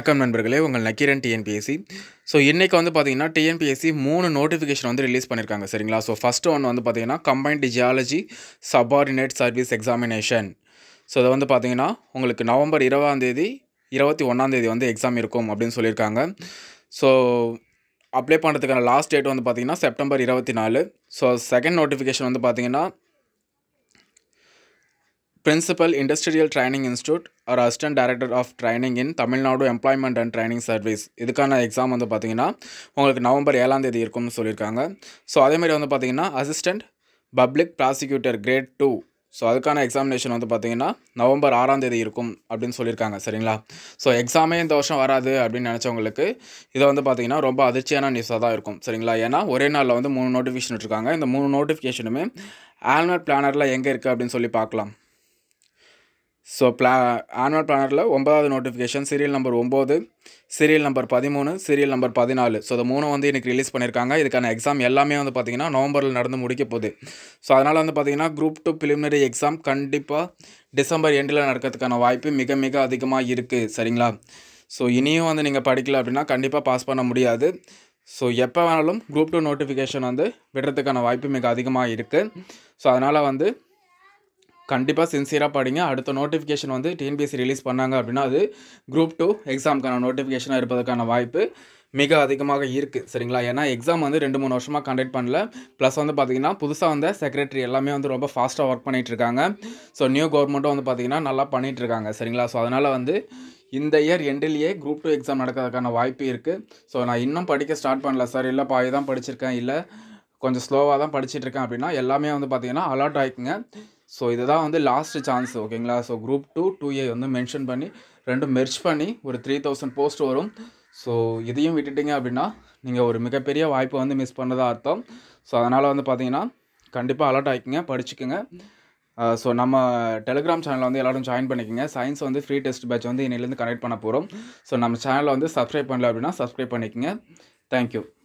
வணக்கம் நண்பர்களே உங்கள் நக்கீரன் டிஎன்பிஎஸ்சி ஸோ இன்றைக்கி வந்து பார்த்தீங்கன்னா டிஎன்பிஎஸ்சி மூணு நோட்டிஃபிகேஷன் வந்து ரிலீஸ் பண்ணியிருக்காங்க சரிங்களா ஸோ ஃபஸ்ட்டு ஒன் வந்து பார்த்தீங்கன்னா combined geology subordinate service examination so இதை வந்து பார்த்தீங்கன்னா உங்களுக்கு நவம்பர் இருபதாம் தேதி இருபத்தி ஒன்றாம் தேதி வந்து எக்ஸாம் இருக்கும் அப்படின்னு சொல்லியிருக்காங்க ஸோ அப்ளை பண்ணுறதுக்கான லாஸ்ட் டேட் வந்து பார்த்தீங்கன்னா செப்டம்பர் இருபத்தி நாலு ஸோ செகண்ட் நோட்டிஃபிகேஷன் வந்து பார்த்தீங்கன்னா principal industrial training institute or assistant director of training in Tamil Nadu employment and training service இதுக்கான எக்ஸாம் வந்து பார்த்தீங்கன்னா உங்களுக்கு நவம்பர் ஏழாம் தேதி இருக்கும்னு சொல்லியிருக்காங்க ஸோ அதேமாதிரி வந்து பார்த்தீங்கன்னா assistant public prosecutor grade two so அதுக்கான எக்ஸாமினேஷன் வந்து பார்த்தீங்கன்னா நவம்பர் ஆறாம் தேதி இருக்கும் அப்படின்னு சொல்லியிருக்காங்க சரிங்களா ஸோ எக்ஸாமே இந்த வருஷம் வராது அப்படின்னு நினச்சவங்களுக்கு இதை வந்து பார்த்தீங்கன்னா ரொம்ப அதிர்ச்சியான நியூஸாக தான் இருக்கும் சரிங்களா ஏன்னா ஒரே நாளில் வந்து மூணு நோட்டிஃபிகேஷன் விட்டுருக்காங்க இந்த மூணு நோட்டிஃபிகேஷனுமே ஆனுவல் பிளானரில் எங்கே இருக்குது அப்படின்னு சொல்லி பார்க்கலாம் ஸோ பிளா ஆனுவல் பிளானரில் ஒன்பதாவது நோட்டிஃபிகேஷன் சீரியல் நம்பர் ஒம்பது சீரியல் நம்பர் பதிமூணு சீரியல் நம்பர் பதினாலு ஸோ இந்த மூணு வந்து இன்றைக்கி ரிலீஸ் பண்ணியிருக்காங்க இதுக்கான எக்ஸாம் எல்லாமே வந்து பார்த்திங்கன்னா நவம்பரில் நடந்து முடிக்க போகுது ஸோ அதனால் வந்து பார்த்திங்கன்னா குரூப் டூ ப்ரிலிமினரி எக்ஸாம் கண்டிப்பாக டிசம்பர் எண்டில் நடக்கிறதுக்கான வாய்ப்பு மிக மிக அதிகமாக இருக்குது சரிங்களா ஸோ இனியும் வந்து நீங்கள் படிக்கல அப்படின்னா கண்டிப்பாக பாஸ் பண்ண முடியாது ஸோ எப்போ வேணாலும் குரூப் டூ நோட்டிஃபிகேஷன் வந்து விடுறதுக்கான வாய்ப்பு மிக அதிகமாக இருக்குது ஸோ அதனால் வந்து கண்டிப்பாக சின்சியராக படிங்க அடுத்த நோட்டிஃபிகேஷன் வந்து டிஎன்பிஎஸ்சி ரிலீஸ் பண்ணாங்க அப்படின்னா அது குரூப் டூ எக்ஸாமுக்கான நோட்டிஃபிகேஷனாக இருப்பதற்கான வாய்ப்பு மிக அதிகமாக இருக்குது சரிங்களா ஏன்னா எக்ஸாம் வந்து ரெண்டு மூணு வருஷமாக கண்டக்ட் பண்ணல ப்ளஸ் வந்து பார்த்திங்கன்னா புதுசாக வந்த செக்ரட்டரி எல்லாமே வந்து ரொம்ப ஃபாஸ்ட்டாக ஒர்க் பண்ணிகிட்டு இருக்காங்க ஸோ நியூ கவர்மெண்ட்டும் வந்து பார்த்திங்கன்னா நல்லா பண்ணிகிட்டு இருக்காங்க சரிங்களா ஸோ அதனால் வந்து இந்த இயர் எண்டிலேயே குரூப் டூ எக்ஸாம் நடக்கிறதுக்கான வாய்ப்பு இருக்குது ஸோ நான் இன்னும் படிக்க ஸ்டார்ட் பண்ணல சார் இல்லை பாதி தான் படிச்சிருக்கேன் இல்லை கொஞ்சம் ஸ்லோவாக தான் படிச்சுட்டு இருக்கேன் அப்படின்னா எல்லாமே வந்து பார்த்திங்கன்னா அலாட் ஆகிக்குங்க ஸோ இதுதான் வந்து லாஸ்ட் சான்ஸ் ஓகேங்களா so group two two A வந்து மென்ஷன் பண்ணி ரெண்டும் மெர்ச் பண்ணி ஒரு த்ரீ தௌசண்ட் போஸ்ட் வரும் ஸோ இதையும் விட்டுட்டிங்க அப்படின்னா நீங்கள் ஒரு மிகப்பெரிய வாய்ப்பை வந்து மிஸ் பண்ணதா அர்த்தம் ஸோ அதனால் வந்து பார்த்தீங்கன்னா கண்டிப்பாக அலர்ட் ஆகிக்குங்க படிச்சுக்குங்க ஸோ நம்ம டெலிகிராம் சேனலில் வந்து எல்லோரும் ஜாயின் பண்ணிக்கோங்க சயின்ஸ் வந்து ஃப்ரீ டெஸ்ட் பேட்ச் வந்து இன்னிலேருந்து கனெக்ட் பண்ண போகிறோம் ஸோ நம்ம சேனலை வந்து சப்ஸ்கிரைப் பண்ணல அப்படின்னா சப்ஸ்கிரைப் பண்ணிக்கோங்க தேங்க்யூ